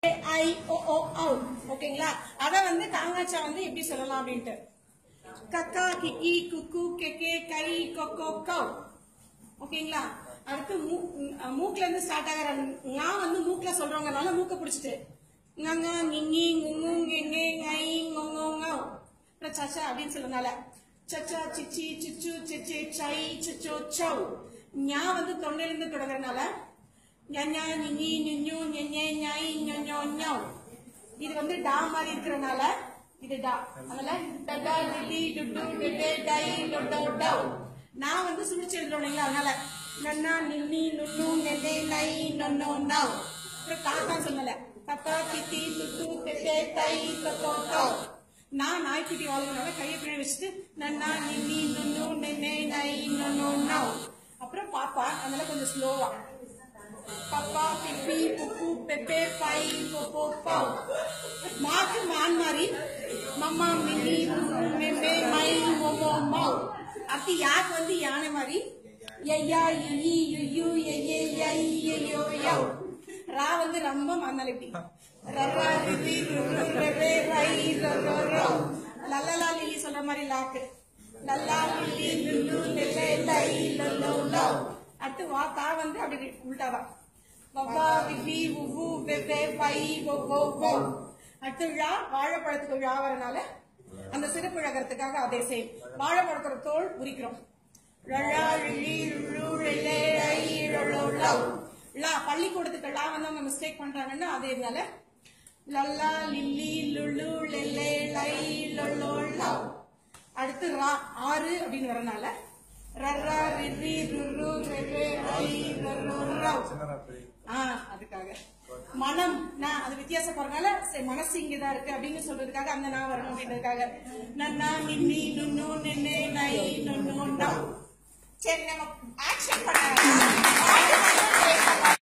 ஐ ஓ ஓ ஔ ஓகேங்களா அத வந்து காங்காச்சா வந்து எப்படி சொல்லலாம் அப்படின்ட்டு கக்கா கிக்கி குக்கு கெக்கே கை கொக்கோ கவ் ஓகேங்களா அடுத்து மூ- அஹ் மூக்குல இருந்து ஸ்டார்ட் ஆகிற ஞா வந்து மூக்குல சொல்றவங்கனால மூக்க பிடிச்சிட்டு nganga ngingி nguங்கு ngெங்கே ngை ngொங்கோ ngௌ அப்புறம் சச்சா அப்படின்னு சொல்றதுனால சச்சா சிச்சி சிச்சு சிச்சி சை சிச்சோ சௌ ஞா வந்து தொண்டையில இருந்து தொடங்குறதுனால ஞா நிங்கி நிஞ்சு ஞெஞே ஞை ஞொஞோ ஞௌ இது வந்து டா மாதிரி இருக்கிறதுனால இது டா அதனால டடா டிடி டுடு டிடே டை டொடோ டௌ நான் வந்து சுழிச்சு எழுதுறோம் இல்லைங்களா அதனால நன்னா நின்னி நுண்ணு நெனே நை நொன்னோ நௌ அப்புறம் காக்கா சொல்லல கக்கா கிட்டி துட்டு தெட்டே தை தொட்டோ டௌ நான் நாய்க்குட்டி வாழ்றதுனால கையை பின்னாடி வச்சுட்டு நன்னா நின்னி நுண்ணு நெனே நை நொன்னோ நௌ அப்புறம் பாப்பா அதனால கொஞ்சம் ஸ்லோவா பப்பா பிப்பி புப்பு பெப்பே பை பொப்போ பவ் மாக்கு மான் மாதிரி மம்மா மின்னி முன்னு மெம்பே மை மொமோ மௌ அடுத்து யாக்கு வந்து யானை மாதிரி ஐயா இ யு எயே யை யோ யௌ ரா வந்து ரொம்ப மண்ணல் இப்படி ரரா ரிதி ருரு ரெரே ரை ரரோ ரோ லல்லலா லில்லி சொல்ற மாதிரி லாக்கு லல்லா லில்லி லுல்லு லெல்லே லை லல்லோ லோ அடுத்து வா தா வந்து அப்படி உள்டாவா வவ்வா விவி உவ்வு வெவ்வே பை ஒவ்வோ வோ அடுத்து விழா வாழைப்பழத்துக்கு விழா வரனால அந்த சிறப்பு இழகிறதுக்காக அதே சேம் வாழைப்பழத்தோட தோல் உரிக்கிறோம் ழழா ழிழி ழு ழிலே ழை ழொளோ லவ் லா பள்ளிக்கூடத்துக்கு லா வந்து அவங்க மிஸ்டேக் பண்றாங்கன்னா அதே இதனால லல்லா லில்லி லுலு லெல்லே லை லொல்லோ லவ் அடுத்து ரா ஆறு அப்படின்னு வரனால ரர்ரா ரிரி ருரு ரெரே ரை ரர்ரோ ரவ் ஆ அதுக்காக மனம் நான் அது வித்தியாசம் போறதுனால சரி மனசு இங்கதான் இருக்கு அப்படின்னு சொல்றதுக்காக அந்த நான் வரணும் அப்படின்றதுக்காக நன்னா நின்னி நுண்ணு நின்னே நை நுண்ணு நவ் சரி நம்ம ஆக்ஷன் பண்ண